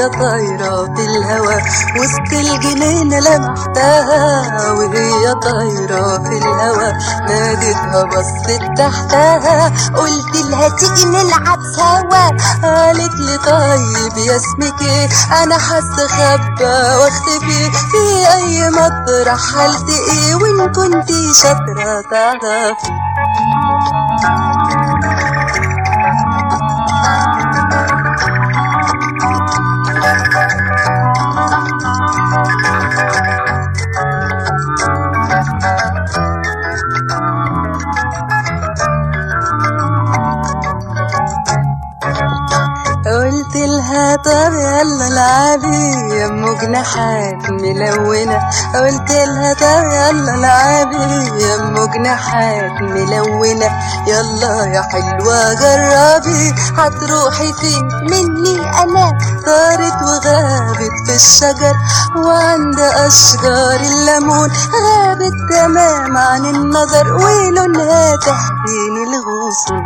وهي طايرة في الهوا وسط الجنينة لمحتها وهي طايرة في الهوا ناديتها بصت تحتها قلت لها تيجي نلعب سوا قالت لي طيب يا اسمك ايه انا هستخبى واختفي في اي مطرح هلتقي وان كنتي شاطرة تعرفي قلت لها طب يلا العبي يا ام جناحات ملونة قلت لها طب يلا العبي يا ام جناحات ملونة يلا يا حلوة جربي هتروحي فين مني انا طارت وغابت في الشجر وعند اشجار الليمون غابت تمام عن النظر ولونها تحتين الغصون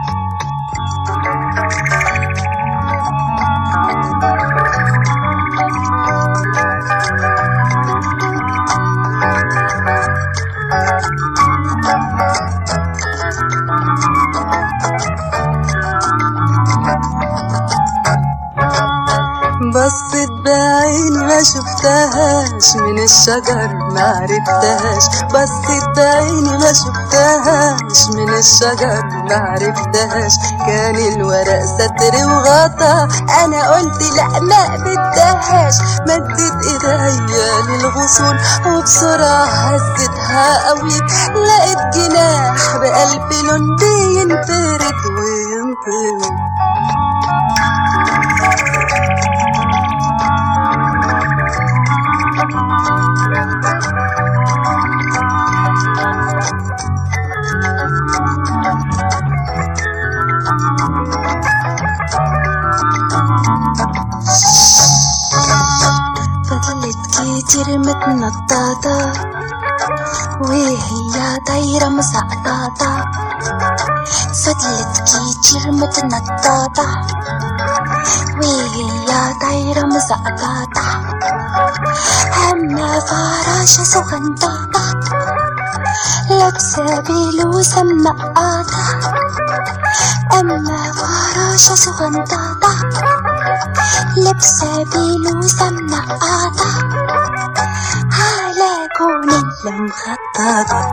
بصت بعيني ما شفتهاش من الشجر ما عرفتهاش بصت بعيني ما شفتهاش من الشجر ما عرفتهاش كان الورق ستر وغطا انا قلت لا ما بدهاش مدت ايديا للغصون وبسرعة هزتها قوي لقيت جناح بألف لون بينفرد وينطوي فضلت كتير متنططة وهي طايرة مسقططة فضلت كتير متنططة وهي طايرة مسقططة أما فراشة صغنططة لابسة بلوزة منقطة أما فراشة صغنططة لابسة بلوزة منقطة على جونيلا مخططة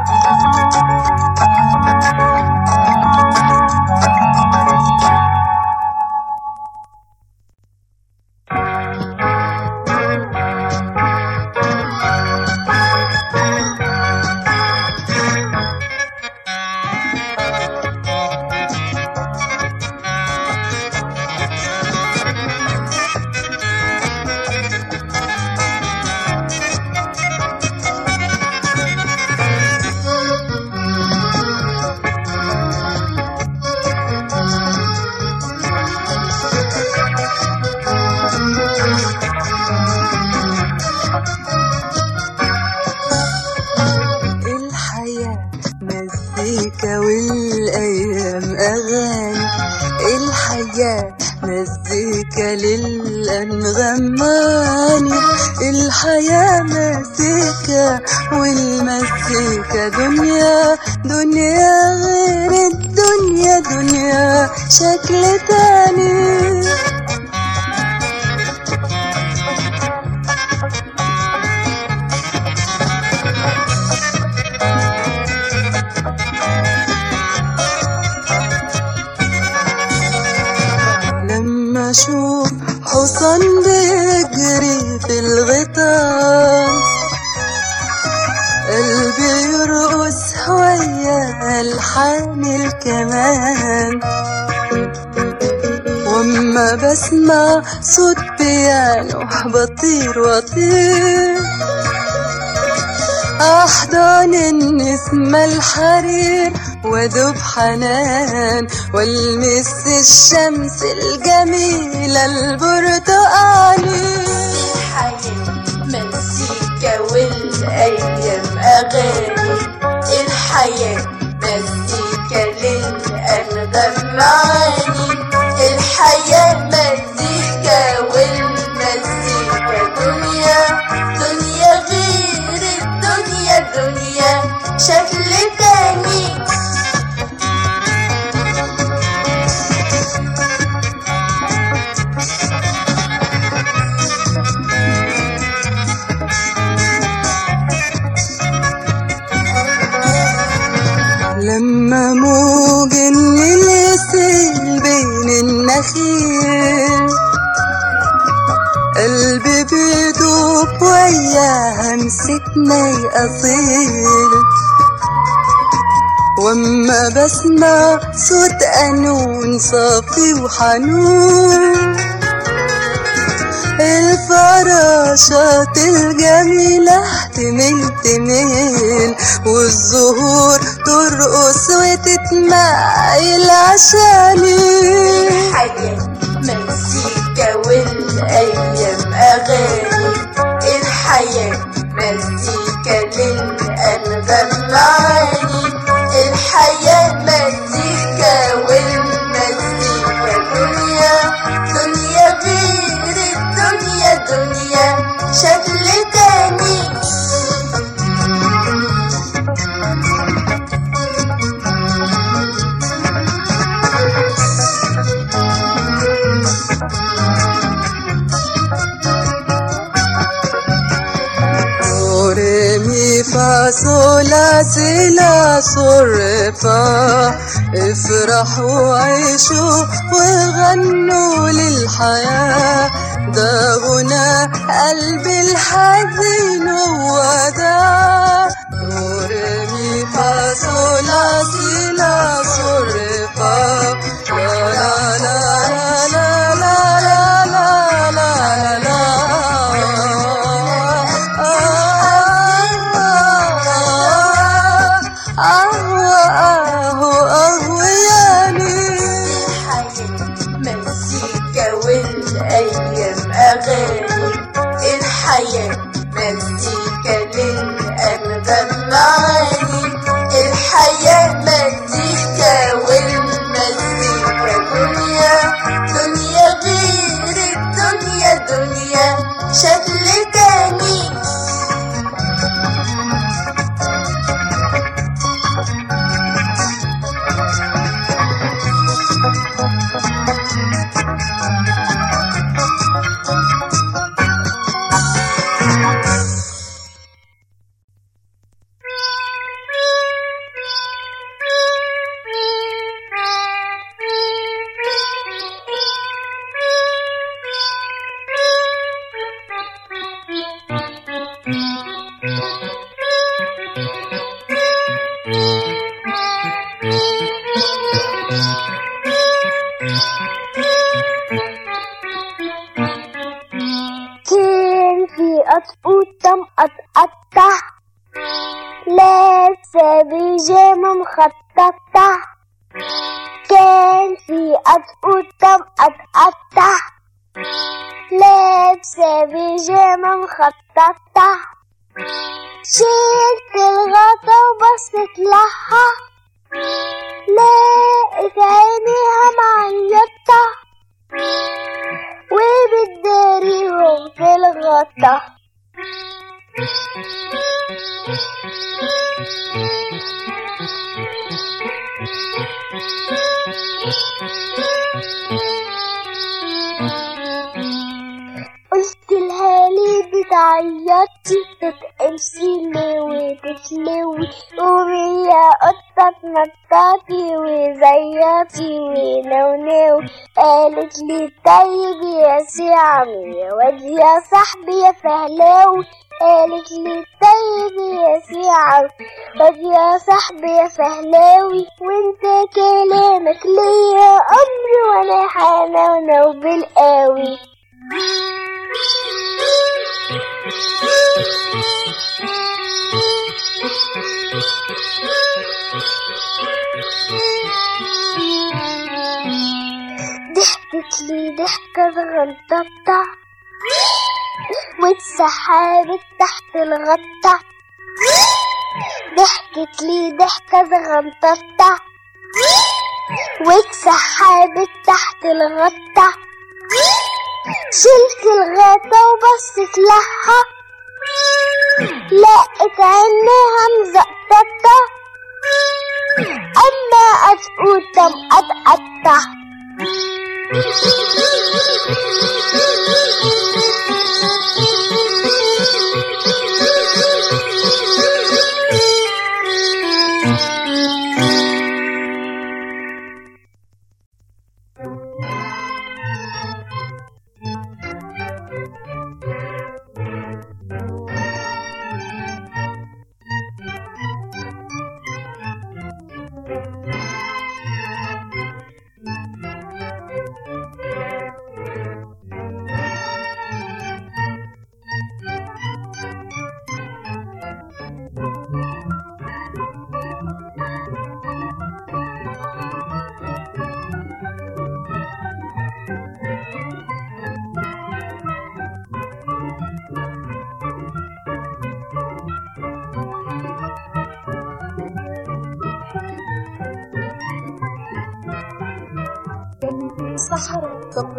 الحياة مزيكا والأيام أغاني الحياة مزيكا للأنغام معاني الحياة مزيكا والمزيكا دنيا دنيا غير الدنيا دنيا شكل تاني لما اشوف حصان بيجري في الغيطان قلبي يرقص ويا الحان الكمان واما بسمع صوت بيانو بطير واطير احضن النسمة الحرير وادوب حنان والمس الشمس الجميلة البرتقالي الحياة مزيكا والأيام أغاني الحياة مزيكا للأنغام معاني الحياة مزيكا والمزيكا يا همستنا يا أصيل واما بسمع صوت قانون صافي وحنون الفراشات الجميلة تميل تميل والزهور ترقص وتتمايل عشاني الحياة مزيكا والأيام أغاني الحياة مزيكا للأنغام معاني الحياة مزيكا والمزيكا دنيا دنيا غير الدنيا دنيا شكل تاني ري مي فا صول لا سي لا صول ري فا افرحوا وعيشوا وغنوا للحياة ده غنى قلبي الحزين هو ده ري مي فا صول لا سي لا صول ري فا لا لا لا لا لا لا لا لا لا الحياة مزيكا والأيام أغاني الحياة مزيكا للأنغام معاني الحياة مزيكا والمزيكا دنيا دنيا غير الدنيا دنيا شكل تاني كان في قطقوطة مقطقطة لابسة بيجامة مخططة كان في قطقوطة مقطقطة لابسة بيجامة مخططة شلت الغطا وبصت لها لقيت عينيها معيطة وبتداريهم في الغطا قلت لها ليه بتعيطي تتقمصي ليه وتتلوي قومي يا قطة تنططي وزيطي ونونوي قالت لي طيب يا سي عمي يا واد يا صاحبي يا فهلاوي قالت لي طيب يا سي عمي واد يا صاحبي يا فهلاوي وانت كلامك ليا امري وانا حنونو بالقاوي ضحكت لي ضحكة صغنططة واتسحبت تحت الغطا ضحكت لي ضحكة صغنططة واتسحبت تحت الغطا شلت الغطا وبصت لها لقيت عينيها مزقططة أما قطقوطة مقطقطة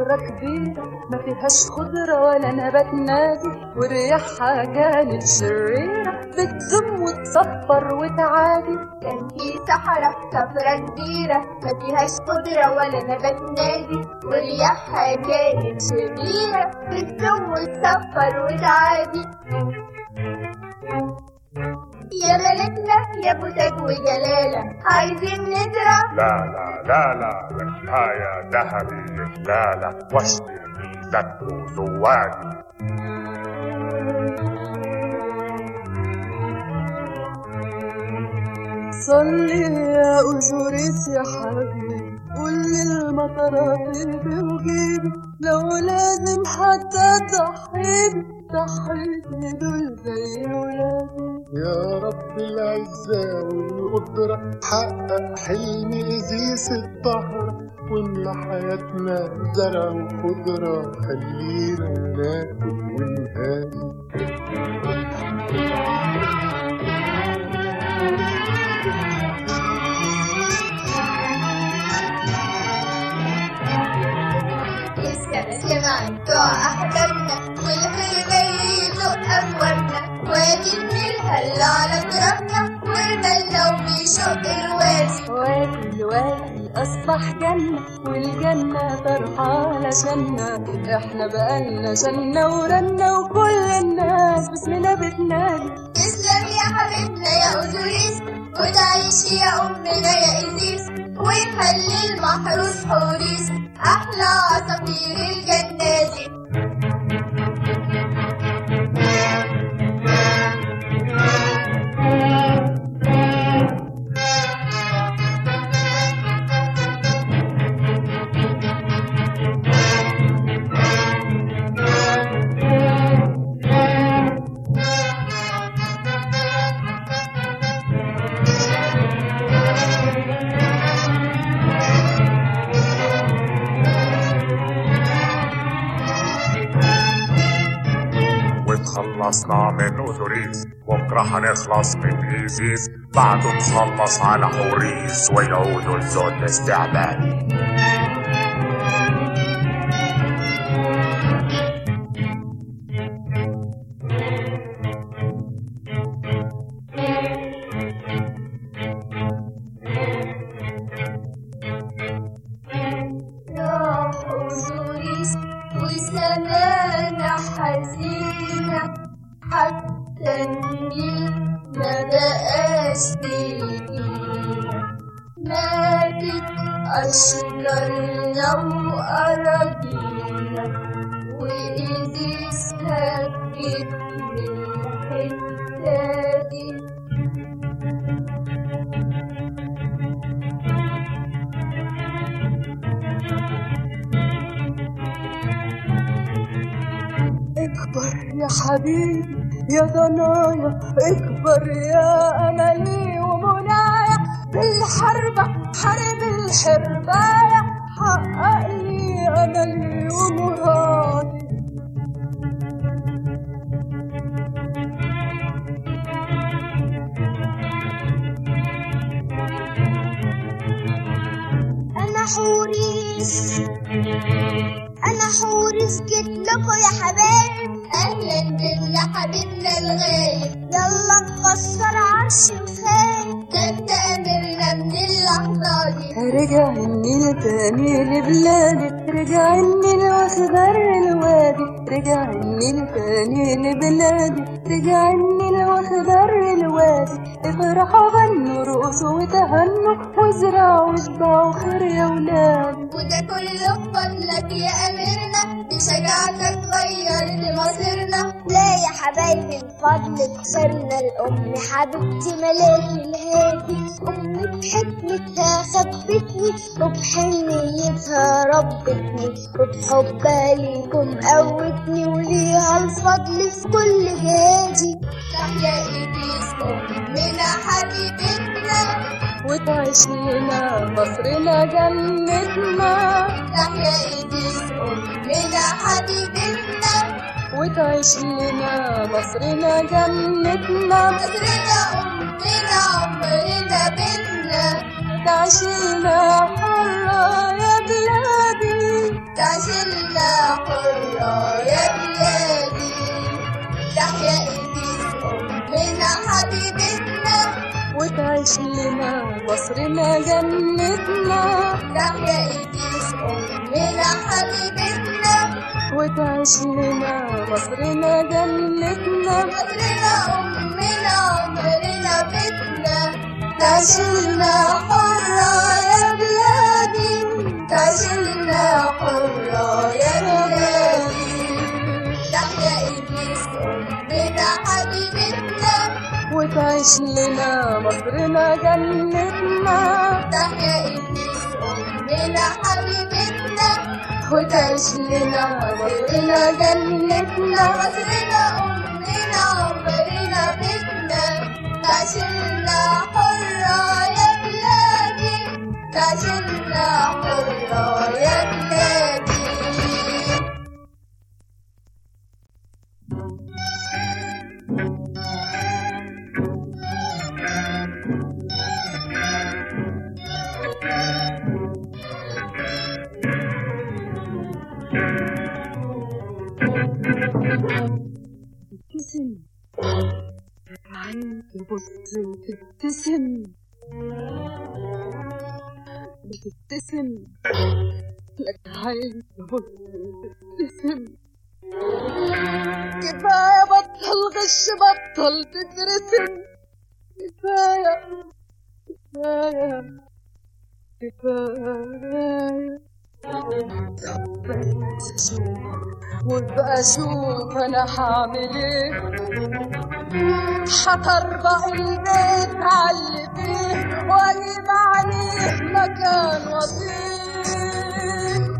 بحيرة كبيرة ما فيهاش خضرة ولا نبات نادي وريحها كانت شريرة بتزم وتصفر وتعادي كان في صحراء صفرة كبيرة ما فيهاش خضرة ولا نبات نادي ورياحها كانت شريرة بتزم وتصفر وتعادي يا ملكنا يا ابو تاج وجلالة عايزين نزرع لا لا لا لا لا يا ذهبي لا لا واشتري تدعو زوادي صلي يا أزوريس يا حبيبي قول للمطرة طيبي وجيبي لو لازم حتى تضحيبي ضحيتي دول زي ولادي يا رب العزة والقدرة حقق حلم إزيس الطهرة واملى حياتنا زرع وخضرة خلينا ناكل ونهادي لسه سمع بتوع أحبابنا والخير جاي يزق أبوابنا وادي النيل هلا على ترابنا والملة وبيشق الوادي وادي الوادي أصبح جنة والجنة فرحانة شنا احنا بقالنا جنة ورنا وكل الناس باسمنا بتنادي تسلم يا حبيبنا يا أزوريس وتعيش يا أمنا يا إزيس ويخلي المحروس حوريس أحلى عصافير الجنة دي وتخلصنا من أوزوريس بكرة هنخلص من إيزيس بعده نخلص على حوريس ويعودوا الذل استعبادي راح أزوريس وسمانا حزينة حتى النيل ما بقاش بيجينا ماتت أشجارنا وأراضينا وإيديس هجت من الحتة دي اكبر يا حبيبي يا ضنايا اكبر يا املي ومنايا بالحربة حرب الحرباية حقق لي املي ومرادي أنا حوريس أنا حوريس جيت لكم يا حبايب أهلا بنا حبيبنا الغايب يلا نكسر عرش الخير ده انت أمرنا من اللحظة دي رجع النيل تاني لبلادي رجع النيل واخضر الوادي رجع النيل تاني لبلادي رجع النيل واخضر الوادي افرحوا غنوا رقصوا وتهنوا وازرعوا واشبعوا خير يا ولادي وده كله بفضلك يا أميرنا بشجاعتك غيرت مصيرنا لا يا حبايبي بفضلك صرنا الأم حبيبتي ملاك الهادي أمي بحكمتها خبتني وبحنيتها ربتني وبحبها ليكم قوتني وليها الفضل في كل جهادي تحيا إيديس أمنا حبيبتنا وتعيش لنا مصرنا جنتنا تحيا إيديس أمنا حبيبتنا وتعيش لنا مصرنا جنتنا مصرنا أمنا عمرنا بينا تعيش لنا حرة يا بلادي تعشلنا حرة يا بلادي تحيا إيديس أمنا حبيبتنا وتعيش لنا مصرنا جنتنا تحيا إيديس أمنا حبيبتنا وتعيش لنا مصرنا جنتنا مصرنا أمنا عمرنا بيتنا تعشلنا حرة يا بلادي تعشلنا حرة يا بلادي تحيا إيديس أمنا حبيبتنا وتعيش لنا مصرنا جنتنا تحيا إيديس أمنا حبيبتنا وتعيش لنا مصرنا جنتنا مصرنا أمنا عمرنا بيتنا تعشلنا حرة يا بلادي تعشلنا حرة يا بلادي تبتسم عين تبص وتبتسم بتبتسم لك عين تبص وتبتسم كفاية بطل غش بطل تترسم كفاية كفاية كفاية بس أشوف وابقى اشوف انا هعمل ايه هطربق البيت على فيه واجيب عليه مكان وطيه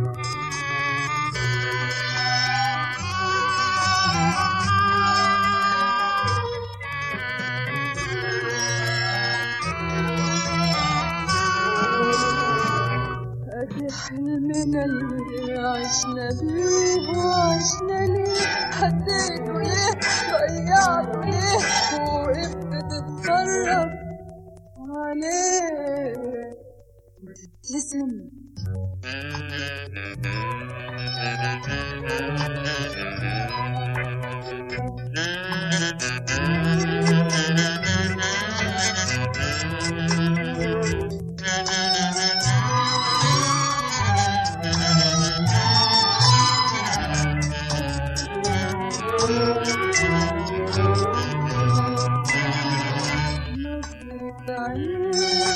ادي حلمنا اللي عشنا بيه وعشنا ليه حديته ليه ضيعته ليه ووقفت تتفرج عليه وتبتسم نظرة عين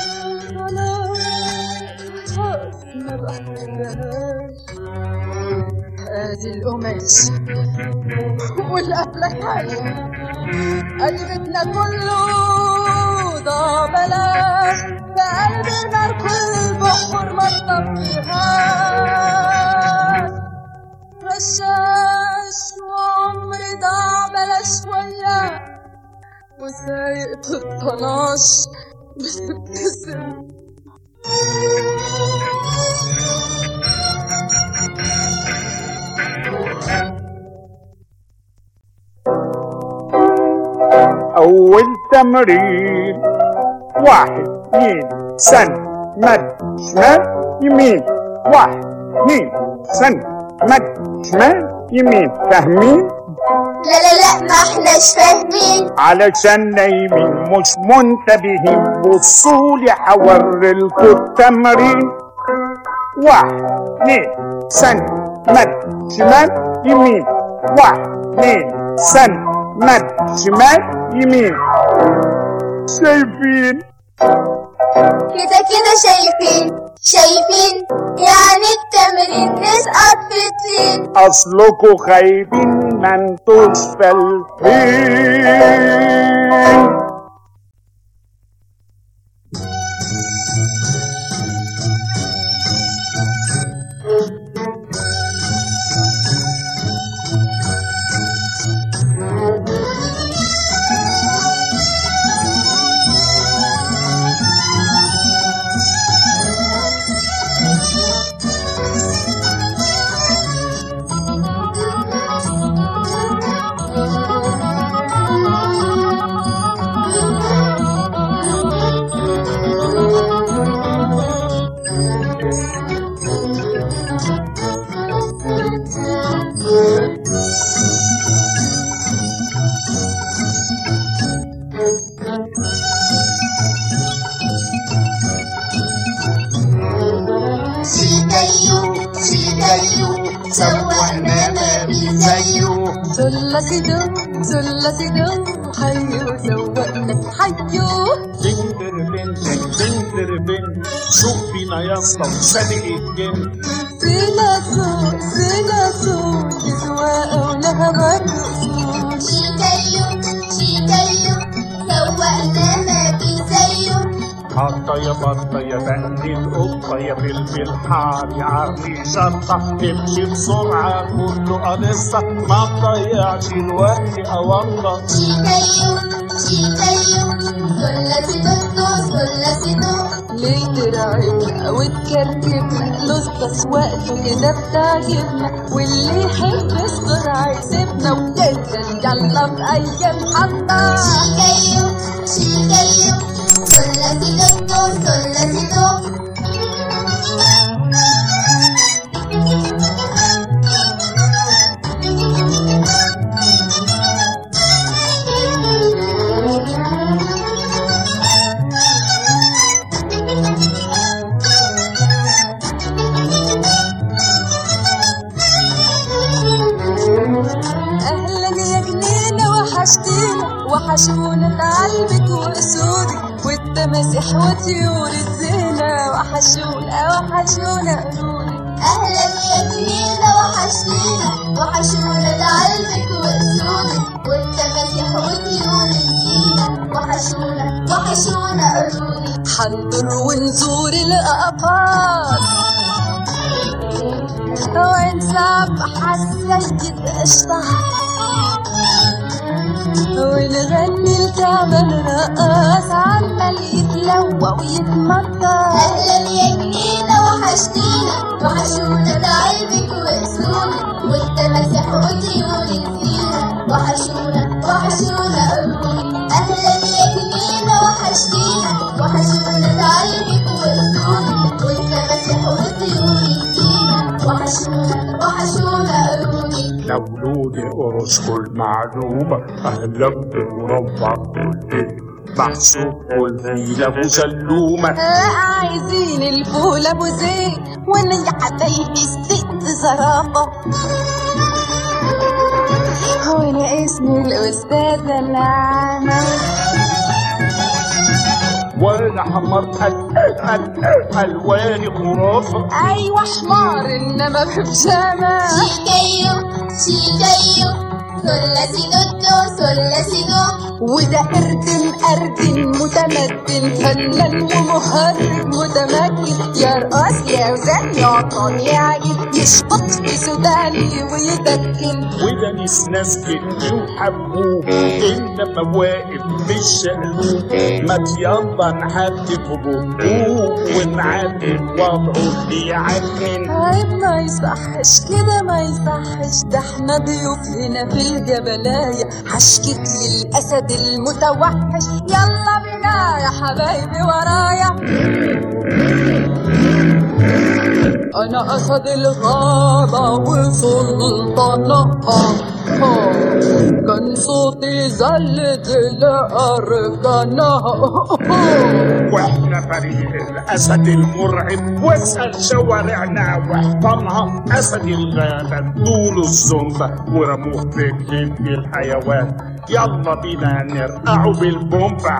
خلاص ما بحتاجهاش ادي القماش والافلكاش ادي بيتنا كله ضاع بلاش في قلب النار كل البحور ما تطفيهاش رشاش وعمري ضاع بلاش وياه وسايق الطناش بتبتسم أول تمرين واحد اثنين سن مد شمال يمين واحد اثنين سن مد شمال يمين فاهمين؟ لا لا لا ما احناش فاهمين علشان نايمين مش منتبهين بصوا لي هوريلكوا التمرين واحد اثنين سن مد شمال يمين واحد اثنين سن مد شمال يمين شايفين كده كده شايفين شايفين يعني التمرين نسقط في الطين اصلكوا خايبين ما انتوش فالحين يلا سيدو حيو زوقنا حيو بنتر بنتك بنتر بنت شوف فينا يا اسطى وصدق الجن سينا سوق سينا سوق تسواق ولها برضه أصول شيكايو شيكايو سوقنا ما في زيه حطة يا بطة يا بنت القطة يا فلفل حار يا عربي شطة تمشي بسرعة كله قلصة ما تضيعش الوقت أوضة شيكايو شيكايو سلسي دوتو سلسي دو ليه ترعبنا وتكركبنا لصة وقته كده بتعجبنا واللي يحب السرعة يسيبنا وتنزل يلا في أي محطة شيكايو شيكايو سلسي دوتو سلسي دو أهلا يا جنينة وحشتينا وحشونا تعلمك وأسودك والتماسيح وطيور الزينة وحشونا وحشونا قرونك أهلا يا جنينة وحشتينا وحشونا تعلمك وأسودك والتماسيح وطيور الزينة وحشونا وحشونا قرونك حنطر ونزور الأقفاص ونسبح عالسيد قشطة ونغني التعبان رقاص عمال يتلوى ويتمطر أهلا يا جنينة وحشتينا وحشونا تعلمك وأسلوبك والتماسيح وطيور الزينة وحشونا وحشونا قرونك أهلا يا جنينة وحشتينا وحشونا تعلمك وأسلوبك والتماسيح وطيور الزينة وحشونا وحشونا قرونك مولود قرص كل معلومة أهلا بمربع كل محسوب كل فيل أبو سلومة عايزين الفول ابو زيت وانا يا حبايبي ست زرافه وانا اسمي الاستاذه العامه وأنا حمرت ألواني خرافة ايوه حمار انما ببجامه شيكايو شيكايو سلسي دوتو سلسي دو وده قردن قردن متمدن فنان ومهرج متمكن يرقص يا وزن يعطن يعجب يشبط في سوداني ويدكن وده ناس ناس جدي وحبوه انما واقف مش شقلوب ما يلا نحدف بقوه ونعدي وضعه اللي يعجن عيب ما يصحش كده ما يصحش ده احنا ضيوف هنا في الجبلاية حشكت للأسد المتوحش يلا بينا يا حبايبي ورايا أنا أسد الغابة وسلطانها كان صوتي زلت الأركانها واحنا فريق الاسد المرعب واسال شوارعنا وحطمها اسد الغابه طول الزنبه ورموه في جنب الحيوان يلا بينا نرقعه بالبومبا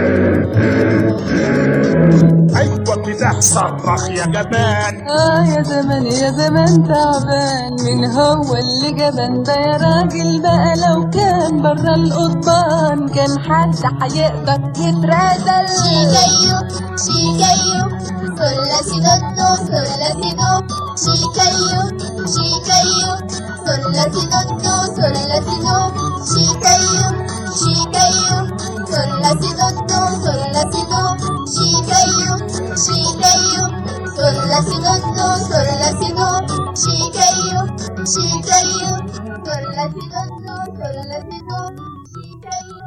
ايوه كده صرخ يا جبان آه يا زمان يا زمان تعبان من هو اللي جبان ده يا راجل بقى لو كان برا القضبان كان حد هيقدر يترازل شيكايو شيكايو سلسي دوتو سلسي دو شيكايو شيكايو سلسي دوتو سلسي دو شيكايو شيكايو سلسي دوتو سلسي دو شيكايو شيكايو سلسي دوتو سلسي دو شيكايو شيكايو سلسي دوتو سلسي دو شيكايو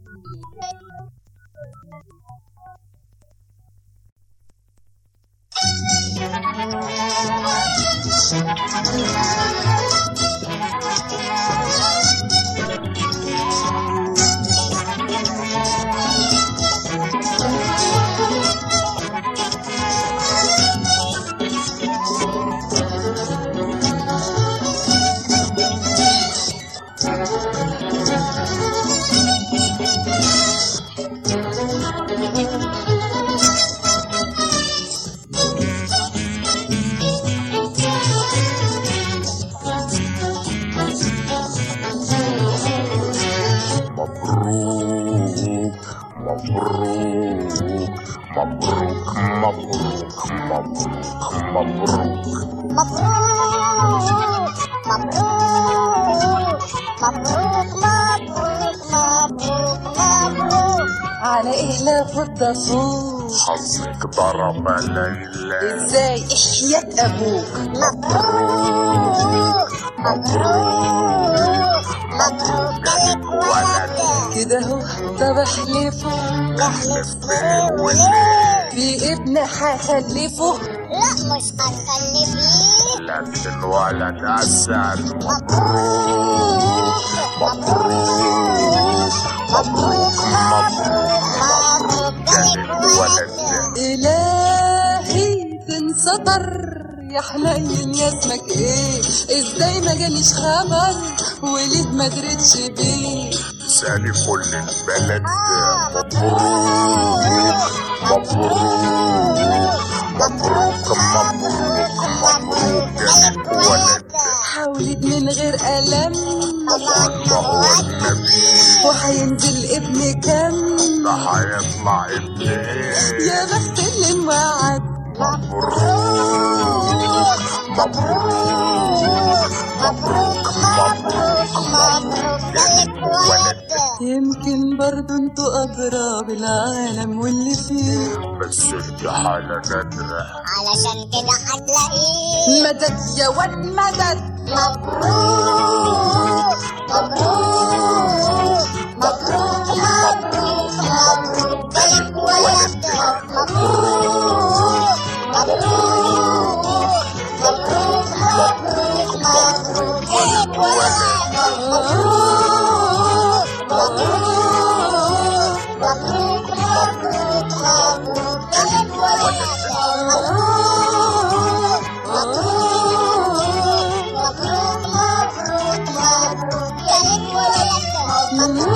شيكايو Thank you. على ايه لا فضة فوق حظك ضرب ليلى ازاي احياء ابوك مبروك مبروك مبروك جالك ولد كده اهو طب احلفه احلف بيه وليه في ابن هخلفه لا مش هنخلفيه لكن ولد أسد مبروك مبروك مبروك مبروك مبروك جالك ولد الهي تنسطر يا حنين يا اسمك ايه ازاي ما جاليش خبر وليه ما درتش بيه سالي كل البلد مبروك مبروك مبروك مبروك مبروك جالك ولد حاولت من غير ألم الله هو النبي وهينزل ابن كم ده هيطلع ابن ايه يا بخت اللي موعد مبروك مبروك مبروك مبروك مبروك جالك ولد يمكن برضو انتوا أدرى بالعالم واللي فيه بس دي حالة نادرة علشان كده هتلاقيه مدد يا واد مدد مبروك مبروك مبروك مبروك مبروك جالك ولد مبروك مبروك مبروك مبروك مبروك جالك ولد مبروك مبروك مبروك مبروك مبروك جالك ولد مبروك مبروك مبروك مبروك مبروك جالك ولد